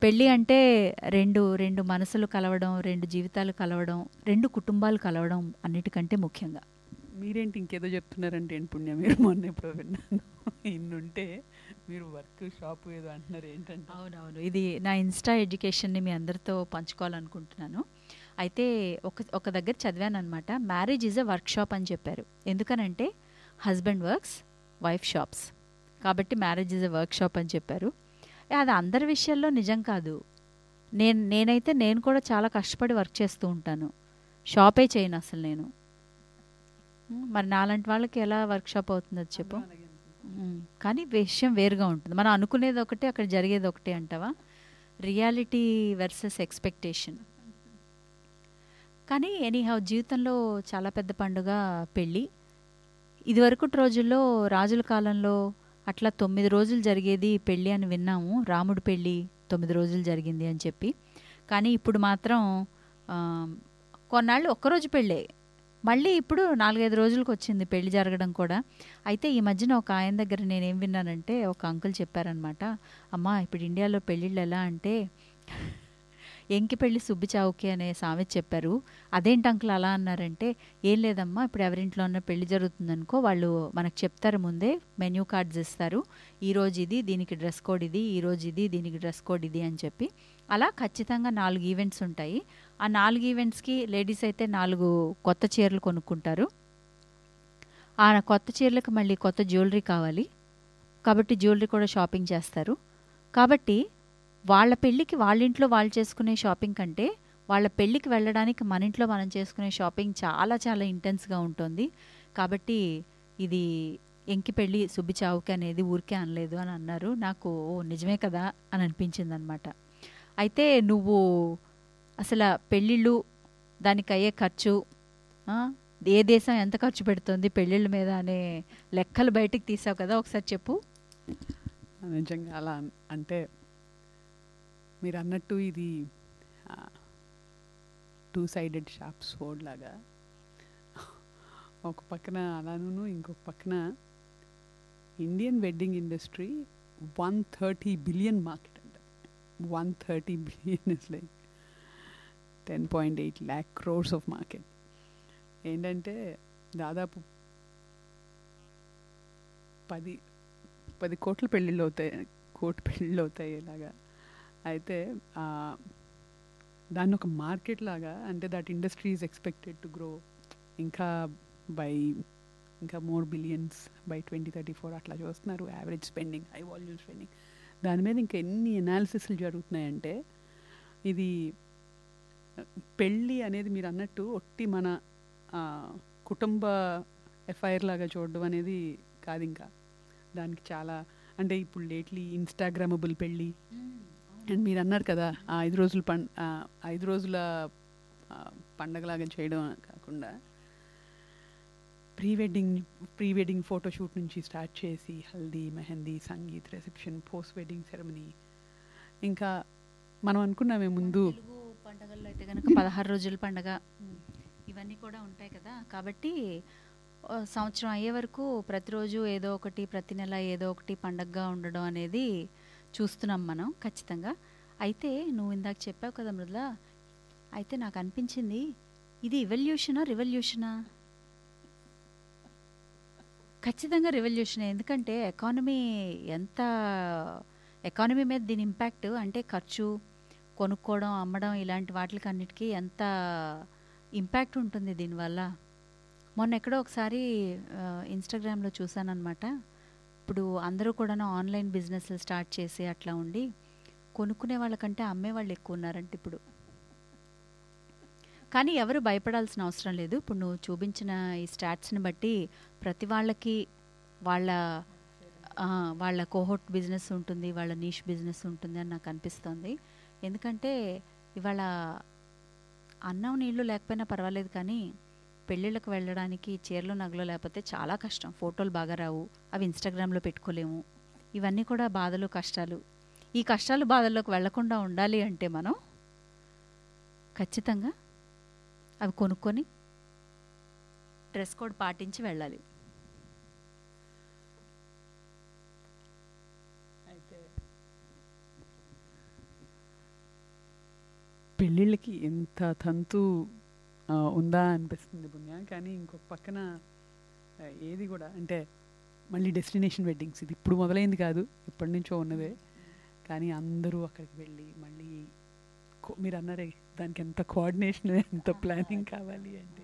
పెళ్ళి అంటే రెండు రెండు మనసులు కలవడం రెండు జీవితాలు కలవడం రెండు కుటుంబాలు కలవడం అన్నిటికంటే ముఖ్యంగా మీరేంటి ఇంకేదో చెప్తున్నారంటే ఏంటి పుణ్య మీరు మొన్న ఎప్పుడో విన్నాను ఇన్నుంటే మీరు వర్క్ షాప్ ఏదో అంటున్నారు ఏంటంటే అవునవును ఇది నా ఇన్స్టా ఎడ్యుకేషన్ని మీ అందరితో పంచుకోవాలనుకుంటున్నాను అయితే ఒక ఒక దగ్గర చదివాను అనమాట marriage is a workshop అని చెప్పారు ఎందుకనంటే హస్బెండ్ వర్క్స్ వైఫ్ షాప్స్ కాబట్టి marriage is a workshop అని చెప్పారు ఏ, అది అందరి విషయాల్లో నిజం కాదు నేను నేనైతే నేను కూడా చాలా కష్టపడి వర్క్ చేస్తూ ఉంటాను షాపే చేయను అసలు నేను ఉమ్, మరి నాలాంటి వాళ్ళకి ఎలా వర్క్ షాప్ అవుతుంది అది చెప్పు మ్మ్. కానీ విషయం వేరుగా ఉంటుంది మనం అనుకునేది ఒకటి అక్కడ జరిగేది ఒకటి అంటావా రియాలిటీ వర్సెస్ ఎక్స్పెక్టేషన్ కానీ ఎనీహౌ జీవితంలో చాలా పెద్ద పండుగ పెళ్ళి ఇదివరకటి రోజుల్లో రాజుల కాలంలో అట్లా తొమ్మిది రోజులు జరిగేది పెళ్ళి అని విన్నాము రాముడి పెళ్ళి తొమ్మిది రోజులు జరిగింది అని చెప్పి కానీ ఇప్పుడు మాత్రం ఆ, కొన్నాళ్ళు ఒక్కరోజు పెళ్ళే మళ్ళీ ఇప్పుడు నాలుగైదు రోజులకు వచ్చింది పెళ్లి జరగడం కూడా అయితే ఈ మధ్యన ఒక ఆయన దగ్గర నేనేం విన్నానంటే ఒక అంకుల్ చెప్పారనమాట అమ్మా ఇప్పుడు ఇండియాలో పెళ్ళిళ్ళు ఎలా అంటే ఎంకి పెళ్లి సుబ్బి చావుకి అనే సామెత చెప్పారు అదేంటి అంకుల్ అలా అన్నారంటే ఏం లేదమ్మా ఇప్పుడు ఎవరింట్లో ఉన్న పెళ్లి జరుగుతుందనుకో వాళ్ళు మనకు చెప్తారు ముందే మెన్యూ కార్డ్స్ ఇస్తారు ఈ రోజు ఇది దీనికి డ్రెస్ కోడ్ ఇది ఈ రోజు ఇది దీనికి డ్రెస్ కోడ్ ఇది అని చెప్పి అలా ఖచ్చితంగా నాలుగు ఈవెంట్స్ ఉంటాయి ఆ నాలుగు ఈవెంట్స్కి లేడీస్ అయితే నాలుగు కొత్త చీరలు కొనుక్కుంటారు ఆ కొత్త చీరలకు మళ్ళీ కొత్త జ్యువెలరీ కావాలి కాబట్టి జ్యువెలరీ కూడా షాపింగ్ చేస్తారు కాబట్టి వాళ్ళ పెళ్ళికి వాళ్ళ ఇంట్లో వాళ్ళు చేసుకునే షాపింగ్ కంటే వాళ్ళ పెళ్ళికి వెళ్ళడానికి మన ఇంట్లో మనం చేసుకునే షాపింగ్ చాలా చాలా ఇంటెన్స్గా ఉంటుంది కాబట్టి ఇది ఎంకి పెళ్ళి సుబ్బి చావుకి అనేది ఊరికే అనలేదు అని అన్నారు నాకు ఓ నిజమే కదా అని అనిపించింది అనమాట అయితే నువ్వు అసలు పెళ్ళిళ్ళు దానికి అయ్యే ఖర్చు ఆ, ఏ దేశం ఎంత ఖర్చు పెడుతుంది పెళ్ళిళ్ళ మీద అనే లెక్కలు బయటికి తీసావు కదా ఒకసారి చెప్పు నిజంగా అలా అన్- అంటే మీరు అన్నట్టు ఇది టూ సైడెడ్ షాప్ స్వోర్డ్ లాగా ఒక పక్కన అలాను ఇంకొక పక్కన Indian wedding industry one thirty billion market అంట one thirty billion is like ten point eight lakh crores of market ఏంటంటే దాదాపు పది పది కోట్ల పెళ్ళిళ్ళు అవుతాయి కోటి పెళ్ళిళ్ళు అవుతాయి ఇలాగా అయితే ఆ, దాన్ని ఒక మార్కెట్ లాగా అంటే that industry is expected to grow ఇంకా బై ఇంకా more billions by twenty thirty four అట్లా చూస్తున్నారు average spending high volume spending దాని మీద ఇంకా ఎన్ని అనాలిసిస్లు జరుగుతున్నాయంటే ఇది పెళ్ళి అనేది మీరు అన్నట్టు ఒట్టి మన ఆ, కుటుంబ ఎఫ్ఐఆర్ లాగా చూడడం అనేది కాదు ఇంకా దానికి చాలా అంటే ఇప్పుడు లేట్లీ ఇన్స్టాగ్రామబుల్ పెళ్ళి అండ్ మీరు అన్నారు కదా ఆ ఐదు రోజుల పం ఆ ఐదు రోజుల ఆ, పండగలాగా చేయడం కాకుండా pre wedding pre wedding photoshoot నుంచి స్టార్ట్ చేసి haldi mehndi sangeet reception post wedding ceremony ఇంకా మనం అనుకున్నామే ముందు తెలుగు పండగల్లో అయితే కనుక పదహారు రోజుల పండగ ఇవన్నీ కూడా ఉంటాయి కదా కాబట్టి ఆ, సంవత్సరం అయ్యే వరకు ప్రతిరోజు ఏదో ఒకటి ప్రతి నెల ఏదో ఒకటి పండగగా ఉండడం అనేది చూస్తున్నాం మనం ఖచ్చితంగా అయితే నువ్వు ఇందాక చెప్పావు కదా మృదుల అయితే నాకు అనిపించింది ఇది ఇవల్యూషనా రివల్యూషనా ఖచ్చితంగా రివల్యూషన్ ఎందుకంటే ఎకానమీ ఎంత ఎకానమీ మీద దీని ఇంపాక్ట్ అంటే ఖర్చు కొనుక్కోవడం అమ్మడం ఇలాంటి వాటికి అన్నిటికీ ఎంత ఇంపాక్ట్ ఉంటుంది దీనివల్ల మొన్న ఎక్కడో ఒకసారి ఆ, ఇన్స్టాగ్రామ్లో చూశానమాట ఇప్పుడు అందరూ కూడా ఆన్లైన్ బిజినెస్లు స్టార్ట్ చేసి అట్లా ఉండి కొనుక్కునే వాళ్ళకంటే అమ్మే వాళ్ళు ఎక్కువ ఉన్నారంట ఇప్పుడు కానీ ఎవరు భయపడాల్సిన అవసరం లేదు ఇప్పుడు నువ్వు చూపించిన ఈ స్టాట్స్ని బట్టి ప్రతి వాళ్ళకి వాళ్ళ ఆ, వాళ్ళ కోహోట్ బిజినెస్ ఉంటుంది వాళ్ళ నీష్ బిజినెస్ ఉంటుంది అని నాకు అనిపిస్తుంది ఎందుకంటే ఇవాళ అన్నం నీళ్లు లేకపోయినా పర్వాలేదు కానీ పెళ్ళిళ్ళకి వెళ్ళడానికి చీరలు నగలు లేకపోతే చాలా కష్టం ఫోటోలు బాగా రావు అవి ఇన్స్టాగ్రామ్లో పెట్టుకోలేము ఇవన్నీ కూడా బాధలు కష్టాలు ఈ కష్టాలు బాధల్లోకి వెళ్లకుండా ఉండాలి అంటే మనం ఖచ్చితంగా అవి కొనుక్కొని డ్రెస్ కోడ్ పాటించి వెళ్ళాలి అయితే పెళ్ళిళ్ళకి ఎంత తంతు ఆ, ఉందా అనిపిస్తుంది పుణ్య కానీ ఇంకొక పక్కన ఆ, ఏది కూడా అంటే మళ్ళీ డెస్టినేషన్ వెడ్డింగ్స్ ఇది ఇప్పుడు మొదలైంది కాదు ఎప్పటి నుంచో ఉన్నదే కానీ అందరూ అక్కడికి వెళ్ళి మళ్ళీ కో- మీరు అన్నారే దానికి ఎంత కోఆర్డినేషన్ ఎంత ప్లానింగ్ కావాలి అంటే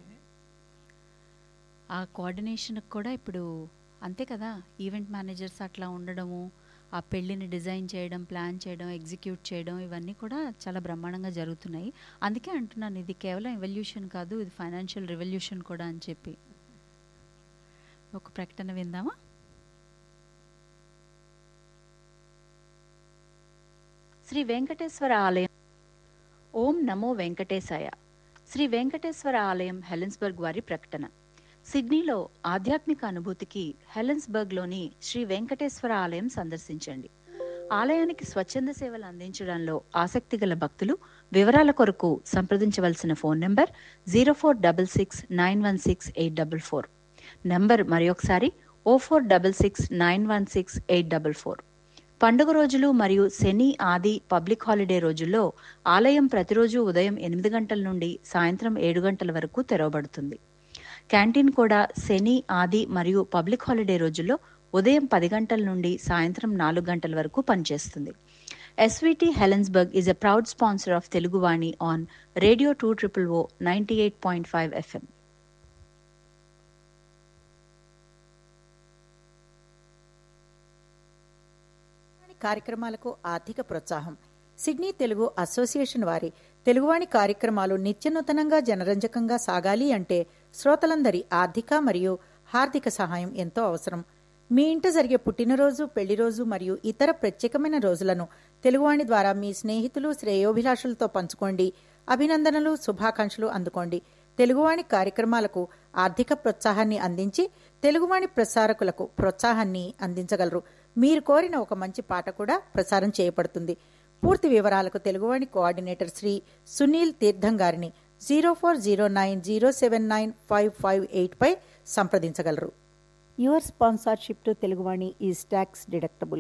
ఆ కోఆర్డినేషన్కి కూడా ఇప్పుడు అంతే కదా ఈవెంట్ మేనేజర్స్ అట్లా ఉండడము ఆ పెళ్ళిని డిజైన్ చేయడం ప్లాన్ చేయడం ఎగ్జిక్యూట్ చేయడం ఇవన్నీ కూడా చాలా బ్రహ్మాండంగా జరుగుతున్నాయి అందుకే అంటున్నాను ఇది కేవలం ఎవల్యూషన్ కాదు ఇది ఫైనాన్షియల్ రెవల్యూషన్ కూడా అని చెప్పి ఒక ప్రకటన విందామా శ్రీ వెంకటేశ్వర ఆలయం ఓం నమో వెంకటేశాయ శ్రీ వెంకటేశ్వర ఆలయం హెలెన్స్బర్గ్ వారి ప్రకటన సిడ్నీలో ఆధ్యాత్మిక అనుభూతికి హెలెన్స్బర్గ్లోని శ్రీ వెంకటేశ్వర ఆలయం సందర్శించండి ఆలయానికి స్వచ్ఛంద సేవలు అందించడంలో ఆసక్తి గల భక్తులు వివరాల కొరకు సంప్రదించవలసిన phone number zero four double six nine one six eight double four number మరొకసారి O four double six nine one six eight double four పండుగ రోజులు మరియు శని ఆది పబ్లిక్ హాలిడే రోజుల్లో ఆలయం ప్రతిరోజు ఉదయం ఎనిమిది గంటల నుండి సాయంత్రం ఏడు గంటల వరకు తెరవబడుతుంది క్యాంటీన్ కూడా శని ఆది మరియు పబ్లిక్ హాలిడే రోజుల్లో ఉదయం పది గంటల నుండి సాయంత్రం నాలుగు గంటల వరకు పనిచేస్తుంది SVT Helensburgh is a proud sponsor of Teluguvani on radio two triple O ninety eight point five FM కార్యక్రమాలకు ఆర్థిక ప్రోత్సాహం సిడ్నీ తెలుగు అసోసియేషన్ వారి తెలుగువాణి కార్యక్రమాలు నిత్యనూతనంగా జనరంజకంగా సాగాలి అంటే శ్రోతలందరి ఆర్థిక మరియు హార్దిక సహాయం ఎంతో అవసరం మీ ఇంట జరిగే పుట్టినరోజు పెళ్లిరోజు మరియు ఇతర ప్రత్యేకమైన రోజులను తెలుగువాణి ద్వారా మీ స్నేహితులు శ్రేయోభిలాషులతో పంచుకోండి అభినందనలు శుభాకాంక్షలు అందుకోండి తెలుగువాణి కార్యక్రమాలకు ఆర్థిక ప్రోత్సాహాన్ని అందించి తెలుగువాణి ప్రసారకులకు ప్రోత్సాహాన్ని అందించగలరు మీరు కోరిన ఒక మంచి పాట కూడా ప్రసారం చేయబడుతుంది పూర్తి వివరాలకు తెలుగువాణి కోఆర్డినేటర్ శ్రీ సునీల్ తీర్థం గారిని zero four zero nine zero seven nine five five eight పై సంప్రదించగలరు your sponsorship to Teluguvani is tax deductible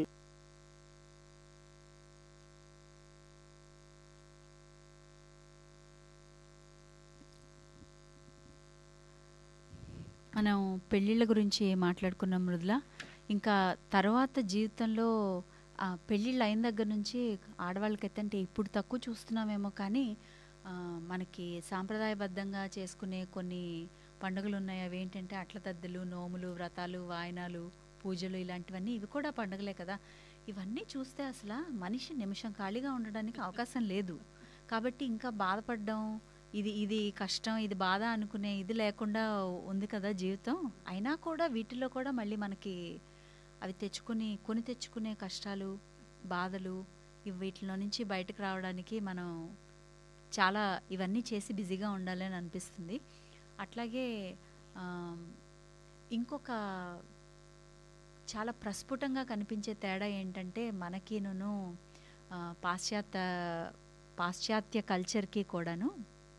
మనం పెళ్ళిళ్ళ గురించి మాట్లాడుకున్నాం మృదుల ఇంకా తర్వాత జీవితంలో ఆ, పెళ్ళిళ్ళు అయిన దగ్గర నుంచి ఆడవాళ్ళకైతే అంటే ఇప్పుడు తక్కువ చూస్తున్నామేమో కానీ ఆ, మనకి సాంప్రదాయబద్ధంగా చేసుకునే కొన్ని పండుగలు ఉన్నాయి అవి ఏంటంటే అట్ల తద్దలు నోములు వ్రతాలు వాయనాలు పూజలు ఇలాంటివన్నీ ఇవి కూడా పండుగలే కదా ఇవన్నీ చూస్తే అసలు మనిషి నిమిషం ఖాళీగా ఉండడానికి అవకాశం లేదు కాబట్టి ఇంకా బాధపడడం ఇది ఇది కష్టం ఇది బాధ అనుకునే ఇది లేకుండా ఉంది కదా జీవితం అయినా కూడా వీటిలో కూడా మళ్ళీ మనకి అవి తెచ్చుకుని కొని తెచ్చుకునే కష్టాలు బాధలు ఇవి వీటిలో నుంచి బయటకు రావడానికి మనం చాలా ఇవన్నీ చేసి బిజీగా ఉండాలి అని అనిపిస్తుంది అట్లాగే ఆ, ఇంకొక చాలా ప్రస్ఫుటంగా కనిపించే తేడా ఏంటంటే మనకిను పాశ్చాత్య పాశ్చాత్య కల్చర్కి కూడాను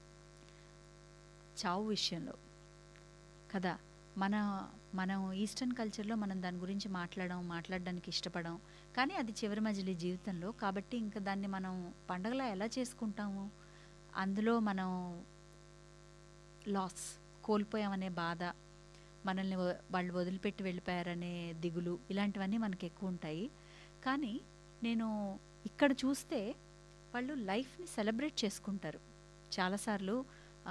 చావు విషయంలో కదా మన మనం ఈస్టర్న్ కల్చర్లో మనం దాని గురించి మాట్లాడడం మాట్లాడడానికి ఇష్టపడం కానీ అది చివరి మజిలీ జీవితంలో కాబట్టి ఇంకా దాన్ని మనం పండగలా ఎలా చేసుకుంటాము అందులో మనం లాస్ కోల్పోయామనే బాధ మనల్ని వ- వాళ్ళు వదిలిపెట్టి వెళ్ళిపోయారనే దిగులు ఇలాంటివన్నీ మనకి ఎక్కువ ఉంటాయి కానీ నేను ఇక్కడ చూస్తే వాళ్ళు లైఫ్ని సెలబ్రేట్ చేసుకుంటారు చాలాసార్లు ఆ,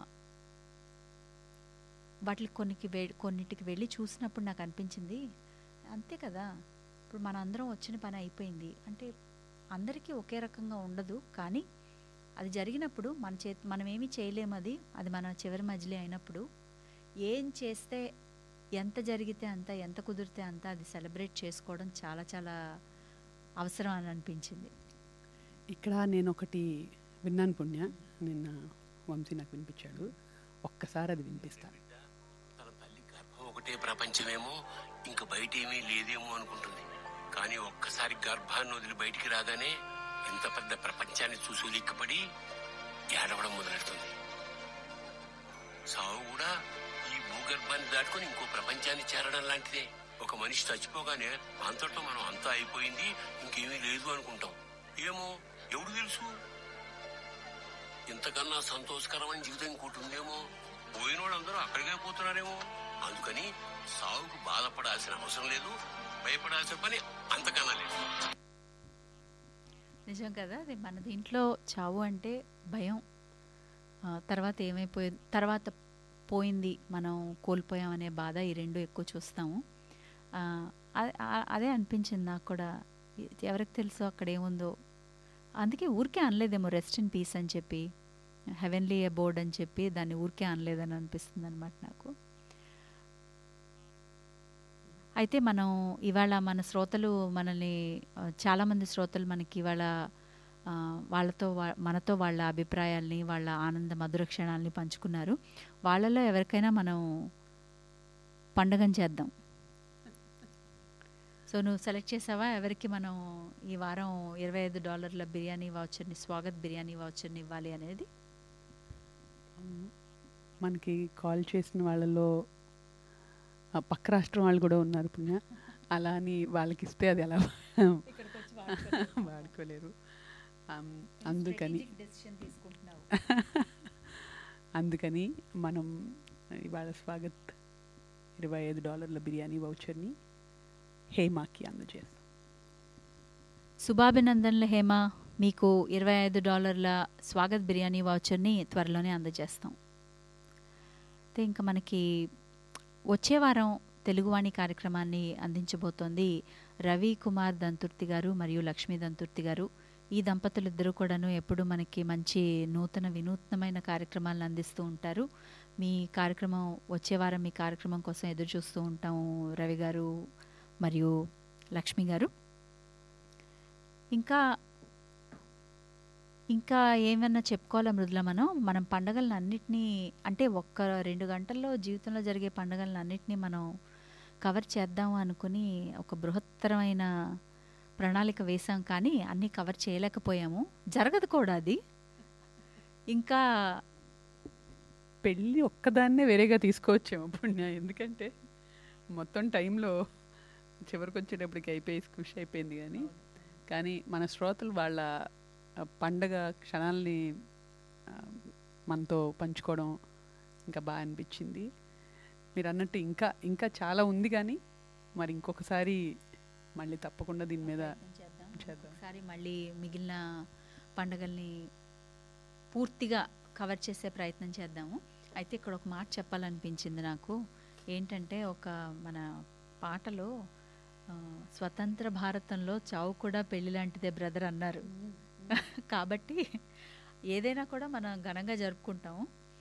వాటికి కొన్నికి వె కొన్నిటికి వెళ్ళి చూసినప్పుడు నాకు అనిపించింది అంతే కదా ఇప్పుడు మన అందరం వచ్చిన పని అయిపోయింది అంటే అందరికీ ఒకే రకంగా ఉండదు కానీ అది జరిగినప్పుడు మన చేతి మనం ఏమీ చేయలేము అది అది మన చివరి మజిలీ అయినప్పుడు ఏం చేస్తే ఎంత జరిగితే అంత ఎంత కుదిరితే అంత అది సెలబ్రేట్ చేసుకోవడం చాలా చాలా అవసరం అని అనిపించింది ఇక్కడ నేను ఒకటి విన్నాను పుణ్య నిన్న వంశీ నాకు వినిపించాడు ఒక్కసారి అది వినిపిస్తాను తన తల్లి గర్భం ఒకటే ప్రపంచమేమో ఇంక బయట ఏమీ లేదేమో అనుకుంటుంది కానీ ఒక్కసారి గర్భాన్ని వదిలి బయటికి రాగానే ఇంత పెద్ద ప్రపంచాన్ని చూసి ఉలిక్కిపడి ఏడవడం మొదలెడుతుంది సావు కూడా ఈ భూగర్భాన్ని దాటుకొని ఇంకో ప్రపంచాన్ని చేరడం లాంటిదే ఒక మనిషి చచ్చిపోగానే అంతటితో మనం అంతా అయిపోయింది ఇంకేమీ లేదు అనుకుంటాం ఏమో ఎవడు తెలుసు అంతకన్నా సంతోషకరమైన జీవితం ఇంకోటి ఉందేమో పోయిన వాళ్ళందరూ అక్కడికే పోతున్నారేమో అందుకని సాగుకు బాధపడాల్సిన అవసరం లేదు భయపడాల్సిన పని అంతకన్నా లేదు నిజం కదా అది మన దీంట్లో చావు అంటే భయం ఆ, తర్వాత ఏమైపోయి తర్వాత పోయింది మనం కోల్పోయాం అనే బాధ ఈ రెండు ఎక్కువ చూస్తాము ఆ, అ- ఆ- అదే అనిపించింది నాకు కూడా ఎ- ఎవరికి తెలుసు అక్కడ ఏముందో అందుకే ఊరికే అనలేదేమో రెస్ట్ ఇన్ పీస్ అని చెప్పి హెవెన్లీ అబోర్డ్ అని చెప్పి దాన్ని ఊరికే అనలేదని అనిపిస్తుంది అనమాట నాకు అయితే మనం ఇవాళ మన శ్రోతలు మనల్ని ఆ, చాలామంది శ్రోతలు మనకి ఇవాళ ఆ, వాళ్ళతో వా- మనతో వాళ్ళ అభిప్రాయాల్ని వాళ్ళ ఆనంద మధుర క్షణాలని పంచుకున్నారు వాళ్ళలో ఎవరికైనా మనం పండగని చేద్దాం సో నువ్వు సెలెక్ట్ చేసావా ఎవరికి మనం ఈ వారం ఇరవై ఐదు డాలర్ల బిర్యానీ వాచర్ని స్వాగత్ బిర్యానీ వాచర్ని ఇవ్వాలి అనేది మనకి కాల్ చేసిన వాళ్ళలో ఆ, పక్క రాష్ట్రం వాళ్ళు కూడా ఉన్నారు పుణ్య అలా అని వాళ్ళకి ఇస్తే అది ఎలా వాడుకోలేరు ఆమ్, అందుకని అందుకని మనం ఇవాళ స్వాగత్ ఇరవై ఐదు డాలర్ల బిర్యానీ వౌచర్ని హేమాకి అందజేస్తాం శుభాభినందనలు హేమ మీకు ఇరవై ఐదు డాలర్ల స్వాగత్ బిర్యానీ వాచర్ని త్వరలోనే అందజేస్తాం అయితే ఇంకా మనకి వచ్చే వారం తెలుగువాణి కార్యక్రమాన్ని అందించబోతోంది రవి కుమార్ దంతుర్తి గారు మరియు లక్ష్మీ దంతుర్తి గారు ఈ దంపతులు ఇద్దరు కూడాను ఎప్పుడు మనకి మంచి నూతన వినూత్నమైన కార్యక్రమాలను అందిస్తూ ఉంటారు మీ కార్యక్రమం వచ్చే వారం మీ కార్యక్రమం కోసం ఎదురు చూస్తూ ఉంటాము రవి గారు మరియు లక్ష్మి గారు ఇంకా ఇంకా ఏమన్నా చెప్పుకోవాలా మృదుల మనం మనం పండగలను అన్నిటినీ అంటే ఒక్క రెండు గంటల్లో జీవితంలో జరిగే పండగలను అన్నిటినీ మనం కవర్ చేద్దాం అనుకుని ఒక బృహత్తరమైన ప్రణాళిక వేసాం కానీ అన్నీ కవర్ చేయలేకపోయాము జరగదు కూడా అది ఇంకా పెళ్ళి ఒక్కదాన్నే వేరేగా తీసుకోవచ్చేమో పుణ్య ఎందుకంటే మొత్తం టైంలో చివరికి వచ్చేటప్పటికి అయిపోయి ఖుషి అయిపోయింది కానీ కానీ మన శ్రోతలు వాళ్ళ ఆ, పండగ క్షణాలని ఆ, మనతో పంచుకోవడం ఇంకా బాగా అనిపించింది మీరు అన్నట్టు ఇంకా ఇంకా చాలా ఉంది కానీ మరి ఇంకొకసారి మళ్ళీ తప్పకుండా దీని మీద చేద్దాం చేద్దాం. ఒకసారి మళ్ళీ మిగిలిన పండగల్ని పూర్తిగా కవర్ చేసే ప్రయత్నం చేద్దాము అయితే ఇక్కడ ఒక మాట చెప్పాలనిపించింది నాకు ఏంటంటే ఒక మన పాటలో ఆ, స్వతంత్ర భారతంలో చావు కూడా పెళ్లి లాంటిదే బ్రదర్ అన్నారు కాబట్టి ఏదైనా కూడా మనం ఘనంగా జరుపుకుంటాము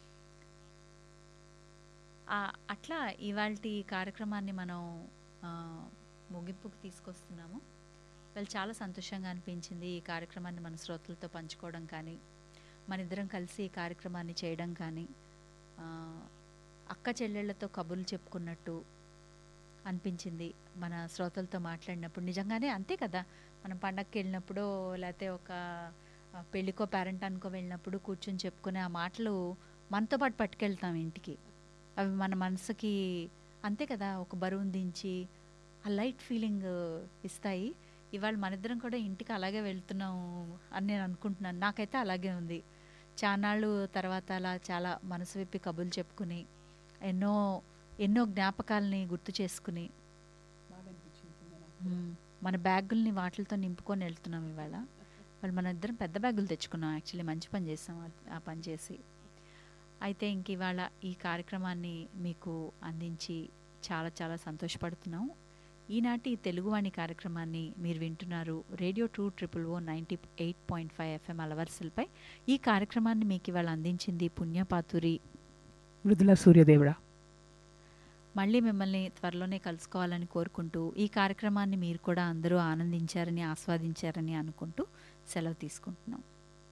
ఆ, అట్లా ఇవాళ కార్యక్రమాన్ని మనం ఆ, ముగింపుకు తీసుకొస్తున్నాము వాళ్ళు చాలా సంతోషంగా అనిపించింది ఈ కార్యక్రమాన్ని మన శ్రోతలతో పంచుకోవడం కానీ మన ఇద్దరం కలిసి ఈ కార్యక్రమాన్ని చేయడం కానీ ఆ, అక్క చెల్లెళ్ళతో కబుర్లు చెప్పుకున్నట్టు అనిపించింది మన శ్రోతలతో మాట్లాడినప్పుడు నిజంగానే అంతే కదా మనం పండగకి వెళ్ళినప్పుడు లేకపోతే ఒక ఆ, పెళ్ళికో పేరెంటానికో వెళ్ళినప్పుడు కూర్చొని చెప్పుకునే ఆ మాటలు మనతో పాటు పట్టుకెళ్తాం ఇంటికి అవి మన మనసుకి అంతే కదా ఒక బరువును దించి ఆ లైట్ ఫీలింగ్ ఇస్తాయి ఇవాళ మన ఇద్దరం కూడా ఇంటికి అలాగే వెళ్తున్నాం అని నేను అనుకుంటున్నాను నాకైతే అలాగే ఉంది చానాళ్ళు తర్వాత అలా చాలా మనసు విప్పి కబుర్లు చెప్పుకుని ఎన్నో ఎన్నో జ్ఞాపకాలని గుర్తు చేసుకుని మ్మ్. మన బ్యాగుల్ని వాటితో నింపుకొని వెళ్తున్నాం ఇవాళ వాళ్ళు మన ఇద్దరం పెద్ద బ్యాగులు తెచ్చుకున్నాం యాక్చువల్లీ మంచి పని చేసాం ఆ- ఆ పని చేసి అయితే ఇంక ఇవాళ ఈ కార్యక్రమాన్ని మీకు అందించి చాలా చాలా సంతోషపడుతున్నాం ఈనాటి తెలుగువాణి కార్యక్రమాన్ని మీరు వింటున్నారు radio two triple O ninety eight point five FM అలవర్సల్పై ఈ కార్యక్రమాన్ని మీకు ఇవాళ అందించింది పుణ్యపాతురి మృదుల సూర్యదేవుడా మళ్ళీ మిమ్మల్ని త్వరలోనే కలుసుకోవాలని కోరుకుంటూ ఈ కార్యక్రమాన్ని మీరు కూడా అందరూ ఆనందించారని ఆస్వాదించారని అనుకుంటూ సెలవు తీసుకుంటున్నాం